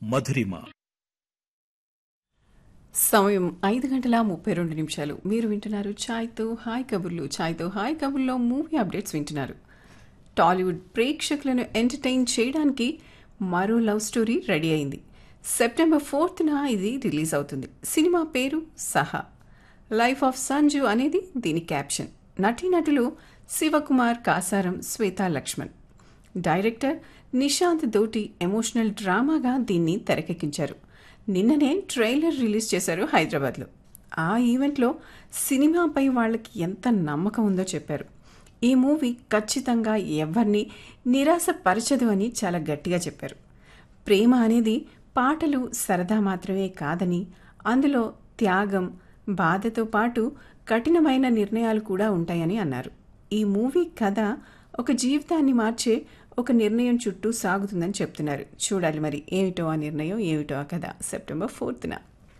మధురిమ సమయం ఐదు గంటల ముప్పై రెండు నిమిషాలు మీరు వింటున్నారు ఛాయ్తో హాయ్ కబుర్లు ఛాయ్తో హాయ్ కబుర్లో మూవీ అప్డేట్స్ వింటున్నారు టాలీవుడ్ ప్రేక్షకులను ఎంటర్టైన్ చేయడానికి మరో లవ్ స్టోరీ రెడీ అయింది సెప్టెంబర్ ఫోర్త్న ఇది రిలీజ్ అవుతుంది సినిమా పేరు సహా లైఫ్ ఆఫ్ సంజు అనేది దీని క్యాప్షన్ నటీనటులు శివకుమార్ కాసారం శ్వేతా లక్ష్మణ్ డైరెక్టర్ నిశాంత్ దోటి ఎమోషనల్ డ్రామాగా దీన్ని తెరకెక్కించారు నిన్ననే ట్రైలర్ రిలీజ్ చేశారు హైదరాబాద్లో ఆ ఈవెంట్లో సినిమాపై వాళ్ళకి ఎంత నమ్మకం ఉందో చెప్పారు ఈ మూవీ ఖచ్చితంగా ఎవరిని నిరాశపరచదు అని చాలా గట్టిగా చెప్పారు ప్రేమ అనేది పాటలు సరదా మాత్రమే కాదని అందులో త్యాగం బాధతో పాటు కఠినమైన నిర్ణయాలు కూడా ఉంటాయని అన్నారు ఈ మూవీ కథ ఒక జీవితాన్ని మార్చే ఒక నిర్ణయం చుట్టూ సాగుతుందని చెప్తున్నారు చూడాలి మరి ఏమిటో ఆ నిర్ణయం ఏమిటో ఆ కథ సెప్టెంబర్ ఫోర్త్న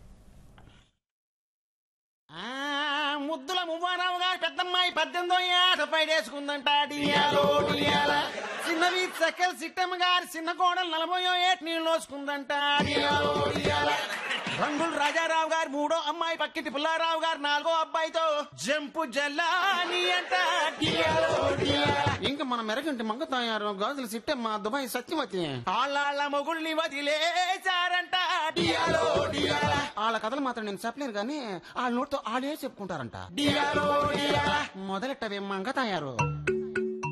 ఆ, ముద్దుల మువ్వారావు గారి పెద్దమ్మాయి పద్దెనిమిదో ఏట పైడేసుకుందంట డియాలో డియాల చిన్నవి సకల్ సిట్టమ్మ గారి చిన్న కోడలు నలభయో ఏట నీళ్ళు వస్తుందంట డియాలో డియాల రంగులు రాజారావు గారి మూడో అమ్మాయి పక్కింటి పుల్లారావు గారు నాలుగో అబ్బాయితో జంపు జల్లాని అంట డియాలో డియాల ఇంకా మన మెరగంటి మంగ తయారు గాజుల సిట్టమ్మ దుబాయ్ సత్యవతి ఆళ్ళ మొగుల్ని వదిలేశారంట డియాలో డియాల వాళ్ళ కథలు మాత్రం నేను చెప్పలేను కానీ వాళ్ళ నోటితో ఆడే చెప్పుకుంటారంట డియాలో డియాల మొదలెట్టవే మంగ తయారు